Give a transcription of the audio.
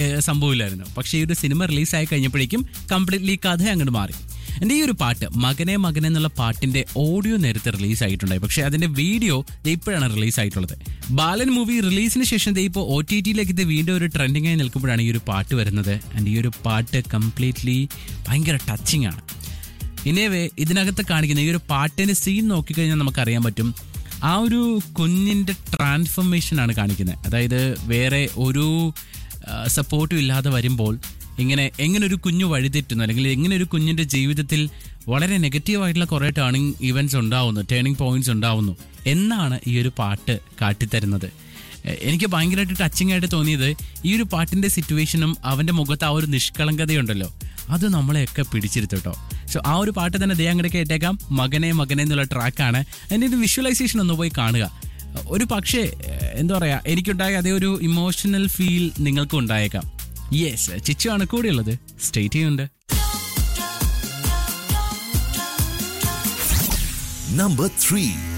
ഏഹ്, സംഭവമില്ലായിരുന്നു പക്ഷേ ഈ ഒരു സിനിമ റിലീസായി കഴിഞ്ഞപ്പോഴേക്കും കംപ്ലീറ്റ്ലി കഥ അങ്ങോട്ട് മാറി എൻ്റെ ഈ ഒരു പാട്ട് മകനെ മകനെ എന്നുള്ള പാട്ടിന്റെ ഓഡിയോ നേരത്തെ റിലീസ് ആയിട്ടുണ്ടായി പക്ഷേ അതിന്റെ വീഡിയോ ദേ ഇപ്പോഴാണ് റിലീസ് ആയിട്ടുള്ളത് ബാലൻ മൂവി റിലീസിന് ശേഷം ദേ ഇപ്പോൾ ഒ ടി ടിയിലേക്ക് ഇത് വീണ്ടും ഒരു ട്രെൻഡിങ് ആയി നിൽക്കുമ്പോഴാണ് ഈ ഒരു പാട്ട് വരുന്നത് ആൻഡ് ഈ ഒരു പാട്ട് കംപ്ലീറ്റ്ലി ഭയങ്കര ടച്ചിങ് ആണ് ഇനിവേ ഇതിനകത്ത് കാണിക്കുന്ന ഈ ഒരു പാട്ടിന്റെ സീൻ നോക്കിക്കഴിഞ്ഞാൽ നമുക്കറിയാൻ പറ്റും ആ ഒരു കുഞ്ഞിന്റെ ട്രാൻസ്ഫർമേഷൻ ആണ് കാണിക്കുന്നത് അതായത് വേറെ ഒരു സപ്പോർട്ടും ഇല്ലാതെ വരുമ്പോൾ ഇങ്ങനെ എങ്ങനെ ഒരു കുഞ്ഞു വഴിതെറ്റുന്നു അല്ലെങ്കിൽ എങ്ങനെ ഒരു കുഞ്ഞിന്റെ ജീവിതത്തിൽ വളരെ നെഗറ്റീവായിട്ടുള്ള കുറേ ടേണിംഗ് ഇവന്റ്സ് ഉണ്ടാവുന്നു ടേണിംഗ് പോയിന്റ്സ് ഉണ്ടാവുന്നു എന്നാണ് ഈ ഒരു പാട്ട് കാട്ടിത്തരുന്നത് എ- എനിക്ക് ഭയങ്കരമായിട്ട് ടച്ചിങ് ആയിട്ട് തോന്നിയത് ഈ ഒരു പാട്ടിന്റെ സിറ്റുവേഷനും അവന്റെ മുഖത്ത് ആ ഒരു നിഷ്കളങ്കതയുണ്ടല്ലോ അത് നമ്മളെയൊക്കെ പിടിച്ചിരുത്തട്ടോ സോ ആ ഒരു പാട്ട് തന്നെ ദേ അങ്ങോട്ട് കേട്ടേക്കാം മകനെ മകനെ എന്നുള്ള ട്രാക്കാണ് അതിൻ്റെ ഒരു വിഷ്വലൈസേഷൻ ഒന്ന് പോയി കാണുക ഒരു പക്ഷേ എ, എന്താ പറയാ എനിക്കുണ്ടായ അതേ ഒരു ഇമോഷണൽ ഫീൽ നിങ്ങൾക്കും ഉണ്ടായേക്കാം യെസ് ചിച്ചു ആണ് കൂടെയുള്ളത് സ്റ്റേറ്റ് ചെയ്യുന്നുണ്ട് Number 3.